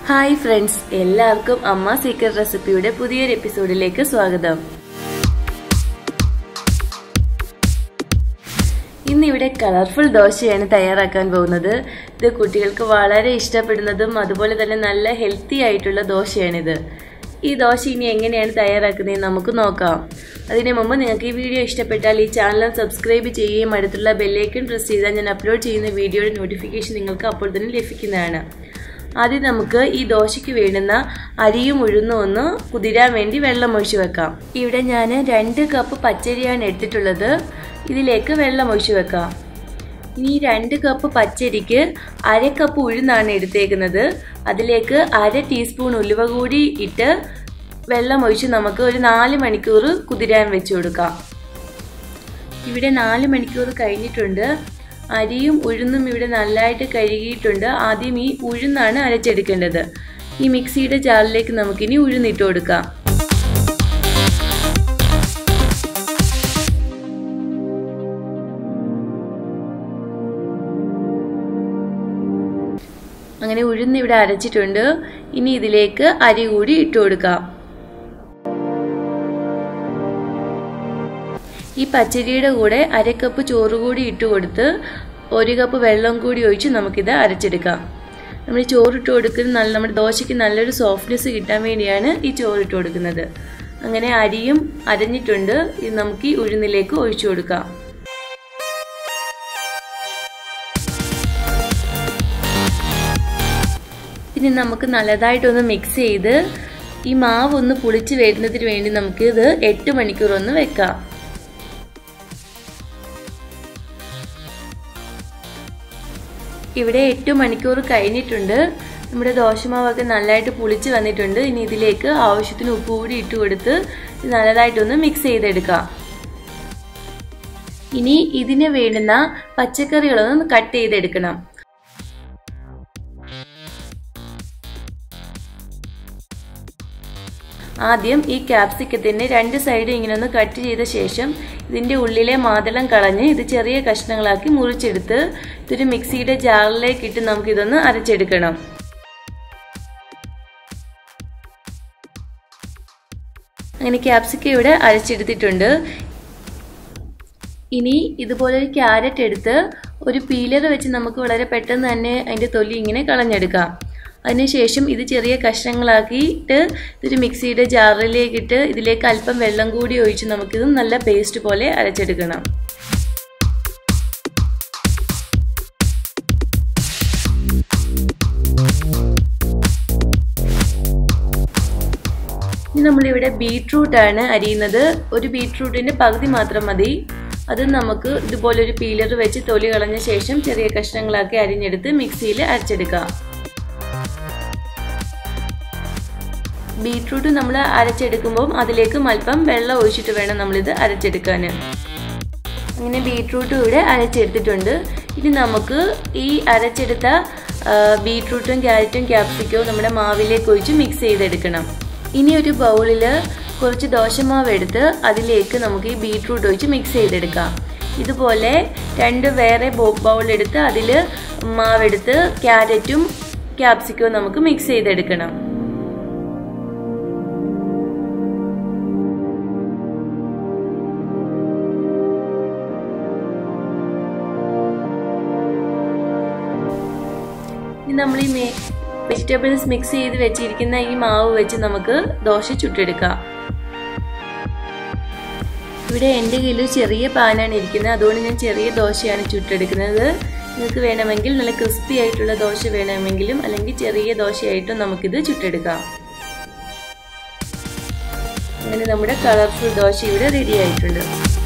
hi friends എല്ലാവർക്കും അമ്മ secret റെസിപ്പിയുടെ പുതിയൊരു എപ്പിസോഡിലേക്ക് സ്വാഗതം ഇന്നിവിടെ കളർഫുൾ ദോശയാണ് തയ്യാറാക്കാൻ പോകുന്നത് ഇത് കുട്ടികൾക്ക് വളരെ ഇഷ്ടപ്പെടുന്നതും അതുപോലെ തന്നെ നല്ല ഹെൽത്തി ആയിട്ടുള്ള ദോശയാണിത് ഈ ദോശ ഇനി എങ്ങനെയാണ് തയ്യാറാക്കുന്നത് നമുക്ക് നോക്കാം അതിനു മുമ്പ് നിങ്ങൾക്ക് ഈ വീഡിയോ ഇഷ്ടപ്പെട്ടാൽ ഈ ചാനൽ സബ്സ്ക്രൈബ് ചെയ്യുകയും അടുത്തുള്ള ബെല്ലൈക്കൺ പ്രസ് ചെയ്താൽ ഞാൻ അപ്ലോഡ് ചെയ്യുന്ന വീഡിയോയുടെ നോട്ടിഫിക്കേഷൻ നിങ്ങൾക്ക് അപ്പോൾ തന്നെ ലഭിക്കുന്നതാണ് ആദ്യം നമുക്ക് ഈ ദോശയ്ക്ക് വേണ്ടുന്ന അരിയും ഉഴുന്നും ഒന്ന് കുതിരാൻ വേണ്ടി വെള്ളം ഒഴിച്ചു വെക്കാം ഇവിടെ ഞാൻ രണ്ട് കപ്പ് പച്ചരിയാണ് എടുത്തിട്ടുള്ളത് ഇതിലേക്ക് വെള്ളം ഒഴിച്ചു വെക്കാം ഇനി രണ്ട് കപ്പ് പച്ചരിക്ക് അര കപ്പ് ഉഴുന്നാണ് എടുത്തേക്കുന്നത് അതിലേക്ക് അര ടീസ്പൂൺ ഉലുവ കൂടി ഇട്ട് വെള്ളം ഒഴിച്ച് നമുക്ക് ഒരു നാല് മണിക്കൂർ കുതിരാൻ വെച്ചു കൊടുക്കാം ഇവിടെ നാല് മണിക്കൂർ കഴിഞ്ഞിട്ടുണ്ട് അരിയും ഉഴുന്നും ഇവിടെ നല്ലതായിട്ട് കഴുകിയിട്ടുണ്ട് ആദ്യം ഈ ഉഴുന്നാണ് അരച്ചെടുക്കേണ്ടത് ഈ മിക്സിയുടെ ജാറിലേക്ക് നമുക്കിനി ഉഴുന്നിട്ട് കൊടുക്കാം അങ്ങനെ ഉഴുന്ന് ഇവിടെ അരച്ചിട്ടുണ്ട് ഇനി ഇതിലേക്ക് അരി കൂടി ഇട്ട് കൊടുക്കാം ഈ പച്ചരിയുടെ കൂടെ അര കപ്പ് ചോറ് കൂടി ഇട്ട് കൊടുത്ത് ഒരു കപ്പ് വെള്ളം കൂടി ഒഴിച്ച് നമുക്കിത് അരച്ചെടുക്കാം നമ്മൾ ചോറിട്ട് കൊടുക്കുന്നത് നല്ല നമ്മുടെ ദോശയ്ക്ക് നല്ലൊരു സോഫ്റ്റ്നെസ് കിട്ടാൻ വേണ്ടിയാണ് ഈ ചോറിട്ട് കൊടുക്കുന്നത് അങ്ങനെ അരിയും അരഞ്ഞിട്ടുണ്ട് ഇത് നമുക്ക് ഈ ഉഴുന്നിലേക്ക് ഒഴിച്ചു കൊടുക്കാം ഇനി നമുക്ക് നല്ലതായിട്ടൊന്ന് മിക്സ് ചെയ്ത് ഈ മാവ് ഒന്ന് പുളിച്ച് വരുന്നതിന് വേണ്ടി നമുക്ക് ഇത് എട്ട് മണിക്കൂർ ഒന്ന് വെക്കാം ഇവിടെ എട്ട് മണിക്കൂർ കഴിഞ്ഞിട്ടുണ്ട് നമ്മുടെ ദോശമാവൊക്കെ നല്ലതായിട്ട് പുളിച്ച് വന്നിട്ടുണ്ട് ഇനി ഇതിലേക്ക് ആവശ്യത്തിന് ഉപ്പ് കൂടി ഇട്ട് കൊടുത്ത് നല്ലതായിട്ടൊന്ന് മിക്സ് ചെയ്തെടുക്കാം ഇനി ഇതിന് വേണ്ടുന്ന പച്ചക്കറികളൊന്ന് കട്ട് ചെയ്തെടുക്കണം ആദ്യം ഈ ക്യാപ്സിക്കത്തിൻ്റെ രണ്ട് സൈഡും ഇങ്ങനെ ഒന്ന് കട്ട് ചെയ്ത ശേഷം ഇതിൻ്റെ ഉള്ളിലെ മാതളം കളഞ്ഞ് ഇത് ചെറിയ കഷ്ണങ്ങളാക്കി മുറിച്ചെടുത്ത് ഇതൊരു മിക്സിയുടെ ജാറിലേക്ക് ഇട്ട് നമുക്കിതൊന്ന് അരച്ചെടുക്കണം അങ്ങനെ ക്യാപ്സിക്ക ഇവിടെ അരച്ചെടുത്തിട്ടുണ്ട് ഇനി ഇതുപോലെ ഒരു ക്യാരറ്റ് എടുത്ത് ഒരു പീലർ വെച്ച് നമുക്ക് വളരെ പെട്ടെന്ന് തന്നെ അതിൻ്റെ തൊലി ഇങ്ങനെ കളഞ്ഞെടുക്കാം അതിനുശേഷം ഇത് ചെറിയ കഷ്ണങ്ങളാക്കിയിട്ട് ഇതൊരു മിക്സിയുടെ ജാറിലേക്കിട്ട് ഇതിലേക്ക് അല്പം വെള്ളം കൂടി ഒഴിച്ച് നമുക്കിത് നല്ല പേസ്റ്റ് പോലെ അരച്ചെടുക്കണം ഇനി നമ്മളിവിടെ ബീട്രൂട്ടാണ് അരിയുന്നത് ഒരു ബീട്രൂട്ടിൻ്റെ പകുതി മാത്രം മതി അത് നമുക്ക് ഇതുപോലെ ഒരു പീലർ വെച്ച് തൊലി കളഞ്ഞ ശേഷം ചെറിയ കഷ്ണങ്ങളാക്കി അരിഞ്ഞെടുത്ത് മിക്സിയിൽ അരച്ചെടുക്കാം ബീട്രൂട്ട് നമ്മൾ അരച്ചെടുക്കുമ്പോൾ അതിലേക്ക് അല്പം വെള്ളം ഒഴിച്ചിട്ട് വേണം നമ്മളിത് അരച്ചെടുക്കാൻ അങ്ങനെ ബീട്രൂട്ട് ഇവിടെ അരച്ചെടുത്തിട്ടുണ്ട് ഇനി നമുക്ക് ഈ അരച്ചെടുത്ത ബീട്രൂട്ടും ക്യാരറ്റും ക്യാപ്സിക്കവും നമ്മുടെ മാവിലേക്ക് ഒഴിച്ച് മിക്സ് ചെയ്തെടുക്കണം ഇനി ഒരു ബൗളിൽ കുറച്ച് ദോശമാവ് എടുത്ത് അതിലേക്ക് നമുക്ക് ഈ ബീട്രൂട്ട് ഒഴിച്ച് മിക്സ് ചെയ്തെടുക്കാം ഇതുപോലെ രണ്ട് വേറെ ബൗൾ എടുത്ത് അതിൽ മാവെടുത്ത് ക്യാരറ്റും ക്യാപ്സിക്കവും നമുക്ക് മിക്സ് ചെയ്തെടുക്കണം നമ്മൾ ഈ വെജിറ്റബിൾസ് മിക്സ് ചെയ്ത് വെച്ചിരിക്കുന്ന ഈ മാവ് വെച്ച് നമുക്ക് ദോശ ചുട്ടെടുക്കാം ഇവിടെ എൻ്റെ കയ്യിൽ ചെറിയ പാനാണ് ഇരിക്കുന്നത് അതുകൊണ്ട് ഞാൻ ചെറിയ ദോശയാണ് ചുട്ടെടുക്കുന്നത് നിങ്ങൾക്ക് വേണമെങ്കിൽ നല്ല ക്രിസ്പി ആയിട്ടുള്ള ദോശ വേണമെങ്കിലും അല്ലെങ്കിൽ ചെറിയ ദോശയായിട്ടും നമുക്കിത് ചുട്ടെടുക്കാം അങ്ങനെ നമ്മുടെ കളർഫുൾ ദോശ ഇവിടെ റെഡി ആയിട്ടുണ്ട്